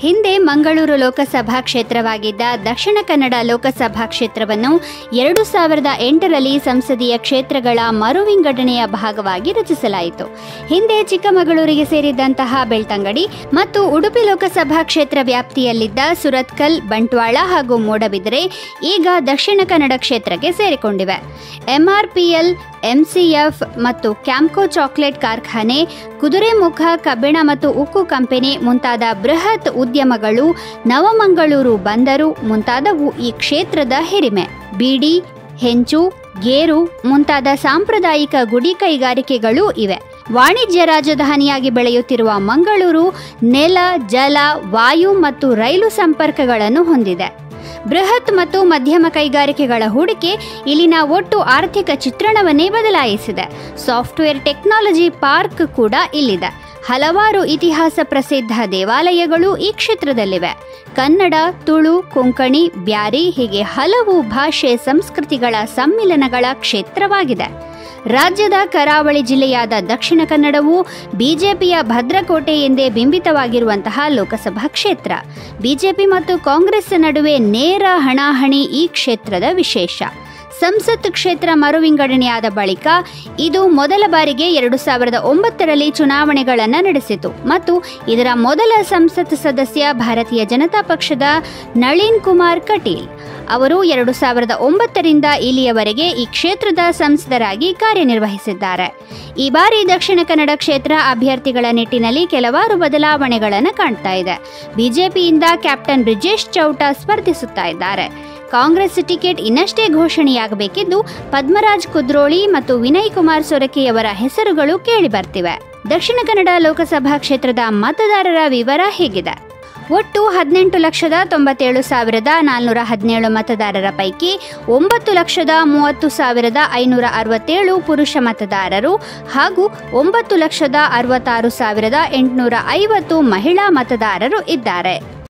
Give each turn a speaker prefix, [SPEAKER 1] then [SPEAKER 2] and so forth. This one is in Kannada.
[SPEAKER 1] ಹಿಂದೆ ಮಂಗಳೂರು ಲೋಕಸಭಾ ಕ್ಷೇತ್ರವಾಗಿದ್ದ ದಕ್ಷಿಣ ಕನ್ನಡ ಲೋಕಸಭಾ ಕ್ಷೇತ್ರವನ್ನು ಎರಡು ಸಾವಿರದ ಎಂಟರಲ್ಲಿ ಸಂಸದೀಯ ಕ್ಷೇತ್ರಗಳ ಮರು ವಿಂಗಡಣೆಯ ಭಾಗವಾಗಿ ರಚಿಸಲಾಯಿತು ಹಿಂದೆ ಚಿಕ್ಕಮಗಳೂರಿಗೆ ಸೇರಿದ್ದಂತಹ ಬೆಳ್ತಂಗಡಿ ಮತ್ತು ಉಡುಪಿ ಲೋಕಸಭಾ ಕ್ಷೇತ್ರ ವ್ಯಾಪ್ತಿಯಲ್ಲಿದ್ದ ಸುರತ್ಕಲ್ ಬಂಟ್ವಾಳ ಹಾಗೂ ಮೂಡಬಿದರೆ ಈಗ ದಕ್ಷಿಣ ಕನ್ನಡ ಕ್ಷೇತ್ರಕ್ಕೆ ಸೇರಿಕೊಂಡಿವೆ ಎಂಆರ್ಪಿಎಲ್ ಎಂಸಿಎಫ್ ಮತ್ತು ಕ್ಯಾಂಪ್ಕೋ ಚಾಕ್ಲೇಟ್ ಕಾರ್ಖಾನೆ ಕುದುರೆಮುಖ ಕಬ್ಬಿಣ ಮತ್ತು ಉಕ್ಕು ಕಂಪನಿ ಮುಂತಾದ ಬೃಹತ್ ಉದ್ಯಮಗಳು ನವಮಂಗಳೂರು ಬಂದರು ಮುಂತಾದವು ಈ ಕ್ಷೇತ್ರದ ಹಿರಿಮೆ ಬೀಡಿ ಹೆಂಚು ಗೇರು ಮುಂತಾದ ಸಾಂಪ್ರದಾಯಿಕ ಗುಡಿ ಕೈಗಾರಿಕೆಗಳೂ ಇವೆ ವಾಣಿಜ್ಯ ರಾಜಧಾನಿಯಾಗಿ ಬೆಳೆಯುತ್ತಿರುವ ಮಂಗಳೂರು ನೆಲ ಜಲ ವಾಯು ಮತ್ತು ರೈಲು ಸಂಪರ್ಕಗಳನ್ನು ಹೊಂದಿದೆ ಬೃಹತ್ ಮತ್ತು ಮಧ್ಯಮ ಕೈಗಾರಿಕೆಗಳ ಹೂಡಿಕೆ ಇಲ್ಲಿನ ಒಟ್ಟು ಆರ್ಥಿಕ ಚಿತ್ರಣವನ್ನೇ ಬದಲಾಯಿಸಿದೆ ಸಾಫ್ಟ್ವೇರ್ ಟೆಕ್ನಾಲಜಿ ಪಾರ್ಕ್ ಕೂಡ ಇಲ್ಲಿದೆ ಹಲವಾರು ಇತಿಹಾಸ ಪ್ರಸಿದ್ಧ ದೇವಾಲಯಗಳು ಈ ಕ್ಷೇತ್ರದಲ್ಲಿವೆ ಕನ್ನಡ ತುಳು ಕೊಂಕಣಿ ಬ್ಯಾರಿ ಹೀಗೆ ಹಲವು ಭಾಷೆ ಸಂಸ್ಕೃತಿಗಳ ಸಮ್ಮಿಲನಗಳ ಕ್ಷೇತ್ರವಾಗಿದೆ ರಾಜ್ಯದ ಕರಾವಳಿ ಜಿಲ್ಲೆಯಾದ ದಕ್ಷಿಣ ಕನ್ನಡವು ಬಿಜೆಪಿಯ ಭದ್ರಕೋಟೆ ಎಂದೇ ಬಿಂಬಿತವಾಗಿರುವಂತಹ ಲೋಕಸಭಾ ಕ್ಷೇತ್ರ ಬಿಜೆಪಿ ಮತ್ತು ಕಾಂಗ್ರೆಸ್ ನಡುವೆ ನೇರ ಹಣಾಹಣಿ ಈ ಕ್ಷೇತ್ರದ ವಿಶೇಷ ಸಂಸತ್ ಕ್ಷೇತ್ರ ಮರು ವಿಂಗಡಣೆಯಾದ ಬಳಿಕ ಇದು ಮೊದಲ ಬಾರಿಗೆ ಎರಡು ಸಾವಿರದ ಒಂಬತ್ತರಲ್ಲಿ ಚುನಾವಣೆಗಳನ್ನು ನಡೆಸಿತು ಮತ್ತು ಇದರ ಮೊದಲ ಸಂಸತ್ ಸದಸ್ಯ ಭಾರತೀಯ ಜನತಾ ಪಕ್ಷದ ನಳಿನ್ ಕುಮಾರ್ ಕಟೀಲ್ ಅವರು ಎರಡು ಸಾವಿರದ ಒಂಬತ್ತರಿಂದ ಇಲ್ಲಿಯವರೆಗೆ ಈ ಕ್ಷೇತ್ರದ ಸಂಸದರಾಗಿ ಕಾರ್ಯನಿರ್ವಹಿಸಿದ್ದಾರೆ ಈ ಬಾರಿ ದಕ್ಷಿಣ ಕನ್ನಡ ಕ್ಷೇತ್ರ ಅಭ್ಯರ್ಥಿಗಳ ನಿಟ್ಟಿನಲ್ಲಿ ಕೆಲವಾರು ಬದಲಾವಣೆಗಳನ್ನು ಕಾಣ್ತಾ ಇದೆ ಬಿಜೆಪಿಯಿಂದ ಕ್ಯಾಪ್ಟನ್ ಬ್ರಿಜೇಶ್ ಚೌಟ ಸ್ಪರ್ಧಿಸುತ್ತಾ ಇದ್ದಾರೆ ಕಾಂಗ್ರೆಸ್ ಟಿಕೆಟ್ ಇನ್ನಷ್ಟೇ ಘೋಷಣೆಯಾಗಬೇಕಿದ್ದು ಪದ್ಮರಾಜ್ ಕುದ್ರೋಳಿ ಮತ್ತು ವಿನಯ್ ಕುಮಾರ್ ಸೊರಕೆಯವರ ಹೆಸರುಗಳು ಕೇಳಿಬರ್ತಿವೆ ದಕ್ಷಿಣ ಕನ್ನಡ ಲೋಕಸಭಾ ಕ್ಷೇತ್ರದ ಮತದಾರರ ವಿವರ ಹೇಗಿದೆ ಒಟ್ಟು ಹದಿನೆಂಟು ಲಕ್ಷದ ತೊಂಬತ್ತೇಳು ಸಾವಿರದ ನಾಲ್ನೂರ ಹದಿನೇಳು ಮತದಾರರ ಪೈಕಿ ಒಂಬತ್ತು ಲಕ್ಷದ ಮೂವತ್ತು ಸಾವಿರದ ಐನೂರ ಅರವತ್ತೇಳು ಪುರುಷ ಮತದಾರರು ಹಾಗೂ ಒಂಬತ್ತು ಲಕ್ಷದ ಅರವತ್ತಾರು ಸಾವಿರದ ಎಂಟುನೂರ ಐವತ್ತು ಮಹಿಳಾ ಮತದಾರರು ಇದ್ದಾರೆ